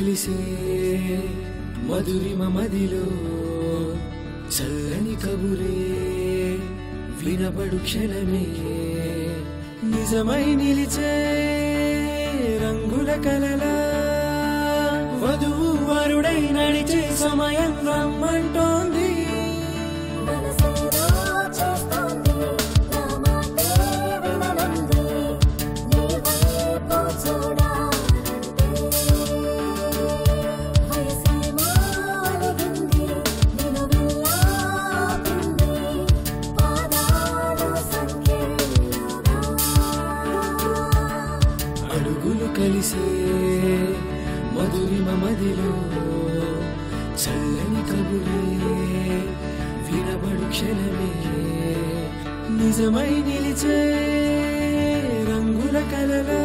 కలిసే మధురిమ మదిలో చల్లని కబురే వినబడు క్షణమే నిజమై నిలిచే రంగుల కలలా వధువు వరుడై నడిచే సమయం రమ్మంటోంది మనసేదో చేస్తోంది నా మాటే విననంది నీ వైపు చూడాలంటే వయసేమో అలిగింది నిన్ను వెళ్ళాపింది పాదాలు సంఖ్యలుగా అడుగులు కలిసే మధురిమ మదిలో చల్లని కబురే వినబడు క్షణమే నిజమై నిలిచే రంగుల కలలా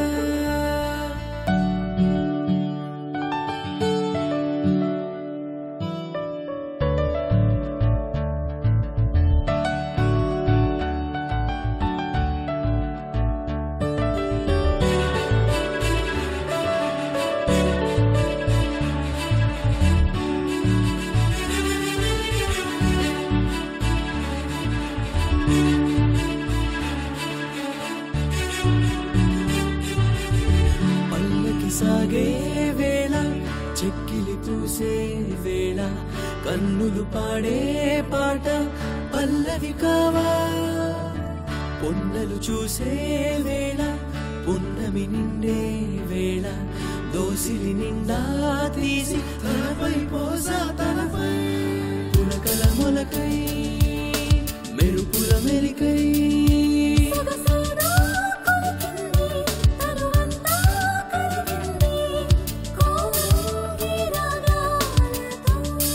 పల్లకి సాగే వేళ చెక్కిలి పూసే వేళ కన్నులు పాడే పాట పల్లవి కావా పొన్నలు చూసే వేళ పున్నమి నిండే వేళ దోసిలి నిండా తీసి తలపై పోసా తలపై పులకల మొలకై మెరుపుల మెరికై సొగసేదో కొలికింది తనువంతా కరిగింది కోరంగి రాగాలతో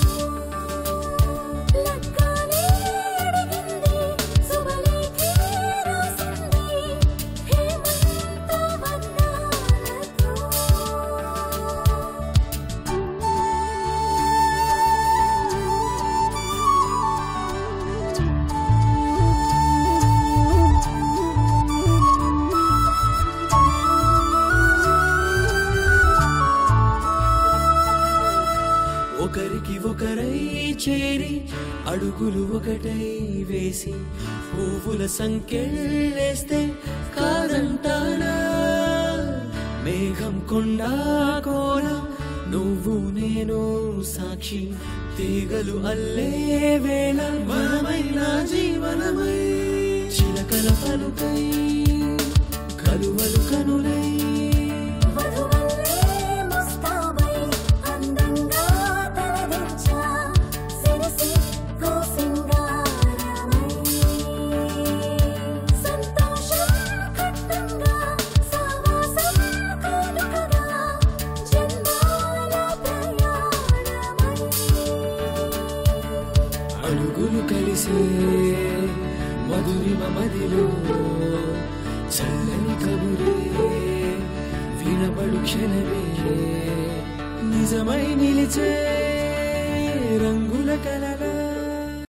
లగ్గానే అడిగింది శుభలేఖే రాసింది హేమంత వర్ణాలతో ఒకరికి ఒకరై చేరి అడుగులు ఒకటై వేసి పువ్వుల సంఖ్యలేస్తే కాదంటానా మేఘం కొండా కోన నువ్వు నేను సాక్షి తీగలు అల్లే వేళ మనమైన జీవనమై చిలకల పలుకై కలువలు కనులై వధువల్లే ముస్తాబై అందంగా తలదించా సిరిసి సింగారమై సంతోషం కట్టంగా సావాసం కానుకగా జన్మాల ప్రయాణమై అడుగులు కలిసే మధురిమ మదిలో చల్లని కబురే వినబడు క్షణమే నిజమై నిలిచే రంగుల కలలా